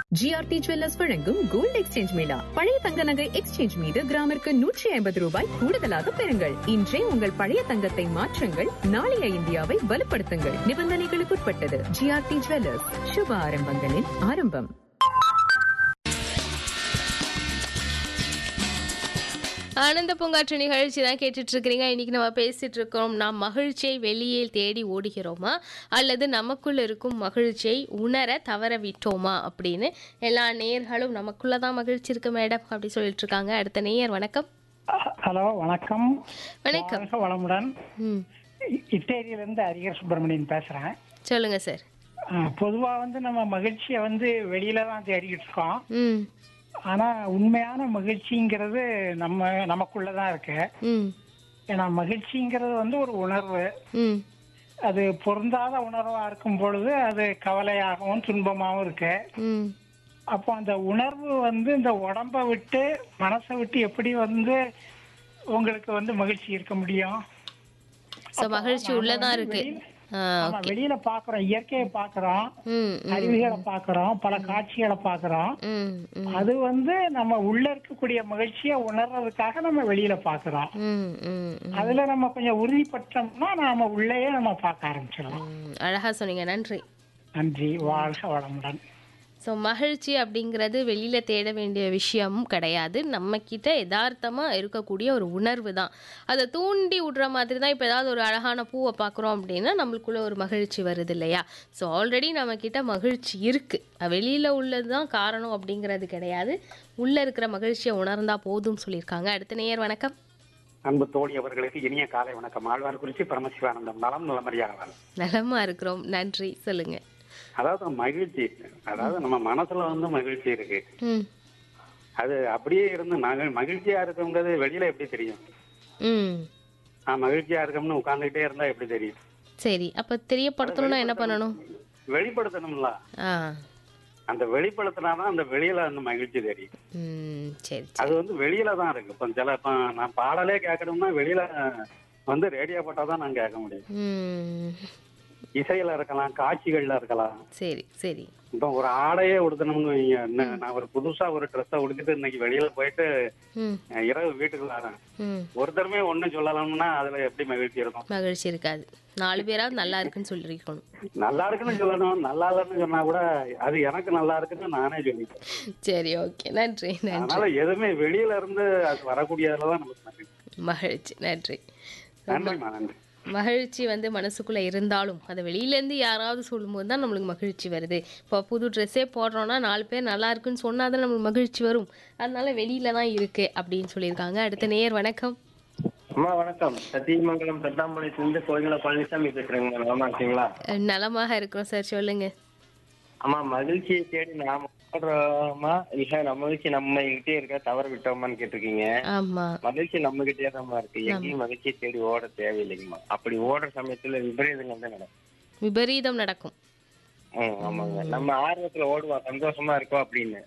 GRT jewellers வழங்கும் gold exchange mela பழைய தங்க நகை எக்ஸ்சேஞ்ச் மீது கிராமிற்கு நூற்றி ஐம்பது ரூபாய் கூடுதலாக பெறுங்கள் இன்றே உங்கள் பழைய தங்கத்தை மாற்றுங்கள் நாளைய இந்தியாவை வலுப்படுத்துங்கள் நிபந்தனைகளுக்குட்பட்டது ஜிஆர்டி ஜுவல்லர்ஸ் சுப ஆரம்பங்களின் ஆரம்பம் ஆனந்த பூங்காற்று நிகழ்ச்சி தான் கேட்டுட்டு இருக்கிறீங்க இன்னைக்கு நம்ம பேசிட்டு இருக்கோம் நாம் மகிழ்ச்சியை வெளியே தேடி ஓடுகிறோமா அல்லது நமக்குள்ள இருக்கும் மகிழ்ச்சியை உணர தவற விட்டோமா அப்படின்னு எல்லா நேயர்களும் நமக்குள்ள தான் மகிழ்ச்சி இருக்கு மேடம் அப்படி சொல்லிட்டு இருக்காங்க அடுத்த நேயர் வணக்கம் ஹலோ வணக்கம் வணக்கம் வாழ்க வளமுடன் ம் இ- இட்டேரியிலிருந்து ஹரிஹர் சுப்பிரமணியன் பேசுறேன் சொல்லுங்க சார் அஹ், பொதுவா வந்து நம்ம மகிழ்ச்சியை வந்து வெளியில தான் தேடிக்கிட்டு இருக்கோம் ம் ஆனா உண்மையான மகிழ்ச்சிங்கிறது நம்ம நமக்குள்ள தான் இருக்கு ம் ஏன்னா மகிழ்ச்சிங்கிறது வந்து ஒரு உணர்வு ம் அது பொருந்தாத உணர்வா இருக்கும் பொழுது அது கவலையாகவும் துன்பமாகவும் இருக்கு ம் அப்போ அந்த உணர்வு வந்து இந்த உடம்ப விட்டு மனசை விட்டு எப்படி வந்து உங்களுக்கு வந்து மகிழ்ச்சி இருக்க முடியும் ஸோ மகிழ்ச்சி உள்ளதான் இருக்கு ஆ ஆமா, வெளியில பாக்குறோம் இயற்கையை பாக்குறோம் ம் ம் அருவிகளை பாக்குறோம் பல காட்சிகளை பாக்குறோம் ம் ம் அது வந்து நம்ம உள்ள இருக்கக்கூடிய மகிழ்ச்சியை உணர்றதுக்காக நம்ம வெளியில பாக்குறோம் ம் ம் ம் அதுல நம்ம கொஞ்சம் உறுதிப்பட்டோம்னா நாம உள்ளேயே நம்ம பார்க்க ஆரம்பிச்சிடலாம் ம் அழகா சொன்னீங்க நன்றி நன்றி வாழ்க வளமுடன் ஸோ மகிழ்ச்சி அப்படிங்கிறது வெளியில் தேட வேண்டிய விஷயமும் கிடையாது நம்மக்கிட்ட யதார்த்தமாக இருக்கக்கூடிய ஒரு உணர்வு தான் அதை தூண்டி விடுற மாதிரி தான் இப்போ ஏதாவது ஒரு அழகான பூவை பார்க்குறோம் அப்படின்னா நம்மளுக்குள்ள ஒரு மகிழ்ச்சி வருது இல்லையா ஸோ ஆல்ரெடி நம்மக்கிட்ட மகிழ்ச்சி இருக்குது வெளியில் உள்ளது தான் காரணம் அப்படிங்கிறது கிடையாது உள்ளே இருக்கிற மகிழ்ச்சியை உணர்ந்தா போதும் சொல்லியிருக்காங்க அடுத்த நேயர் வணக்கம் அன்பு தோழி அவர்களுக்கு இனிய காலை வணக்கம் ஆழ்வார் குறிச்சி பரமசிவானந்தம் நலம் நலமறியாளர் நலமா இருக்கிறோம் நன்றி சொல்லுங்கள் அதாவது மகிழ்ச்சி அதாவது நம்ம மனசுல வந்து மகிழ்ச்சி இருக்கு ம் அது அப்படியே இருந்து நாங்கள் மகிழ்ச்சியா இருக்கோங்கிறது வெளியில எப்படி தெரியும் ம் நான் மகிழ்ச்சியா இருக்கோம்னு உட்கார்ந்துகிட்டே இருந்தா எப்படி தெரியும் சரி அப்போ தெரியப்படுத்தணும்னா என்ன பண்ணணும் வெளிப்படுத்தணும்ல ஆ அந்த வெளிப்படுத்தினாதான் அந்த வெளியில அந்த மகிழ்ச்சி தெரியும் ம் சரி அது வந்து வெளியில தான் இருக்கு இப்போ சில இப்போ நான் பாடலே கேட்கணும்னா வெளியில வந்து ரேடியோ போட்டாதான் நான் கேட்க முடியும் ம் இசையில இருக்கலாம் காட்சிகள்ல இருக்கலாம் சரி சரி இப்போ ஒரு ஆடையே உடுத்தணும்னு வைங்க இன்னும் நான் ஒரு புதுசா ஒரு ட்ரெஸ்ஸை உடுத்திட்டு இன்னைக்கு வெளியில போயிட்டு ம் அஹ், இரவு வீட்டுக்கு வரேன் ம் ஒருத்தருமே ஒண்ணு சொல்லலாம்னா அதுல எப்படி மகிழ்ச்சி இருக்கும் மகிழ்ச்சி இருக்காது நாலு பேராவது நல்லா இருக்குன்னு சொல்லியிருக்கணும் நல்லா இருக்குன்னு சொல்லணும் நல்லா இல்லைன்னு சொன்னா கூட அது எனக்கு நல்லா இருக்குன்னு நானே சொல்லிட்டேன் சரி ஓகே நன்றி நன்றி அதனால எதுவுமே வெளியில இருந்து அது வரக்கூடியதுல தான் நமக்கு மகிழ்ச்சி மகிழ்ச்சி நன்றி நன்றிம்மா நன்றி மகிழ்ச்சி வந்து மனசுக்குள்ளே இருந்தாலும் அதை வெளியிலேருந்து யாராவது சொல்லும்போது தான் நம்மளுக்கு மகிழ்ச்சி வருது இப்போ புது ட்ரெஸ்ஸே போடுறோன்னா நாலு பேர் நல்லா இருக்குன்னு சொன்னால் தான் நம்மளுக்கு மகிழ்ச்சி வரும் அதனால வெளியில தான் இருக்கு அப்படின்னு சொல்லியிருக்காங்க அடுத்த நேயர் வணக்கம் அம்மா வணக்கம் சத்தியமங்கலம் தட்டாம்பாளையத்திலிருந்து கோயில பழனிசாமி பேசுறேங்க நலமா இருக்கீங்களா அஹ் நலமாக இருக்கிறோம் சார் சொல்லுங்க அம்மா மகிழ்ச்சியை தேடி நாம ஓடுறோமா இல்ல நம்ம மகிழ்ச்சி நம்ம கிட்டே இருக்க தவற விட்டோமான்னு கேட்டிருக்கீங்க ஆமா மகிழ்ச்சி நம்ம கிட்டே தான் இருக்கு எங்கேயும் மகிழ்ச்சியை தேடி ஓட தேவையில்லைங்கம்மா அப்படி ஓடுற சமயத்துல விபரீதங்கள் தான் நடக்கும் விபரீதம் நடக்கும் ம், ஆமாங்க நம்ம ஆர்வத்துல ஓடுவோம் சந்தோஷமா இருக்கோம் அப்படின்னு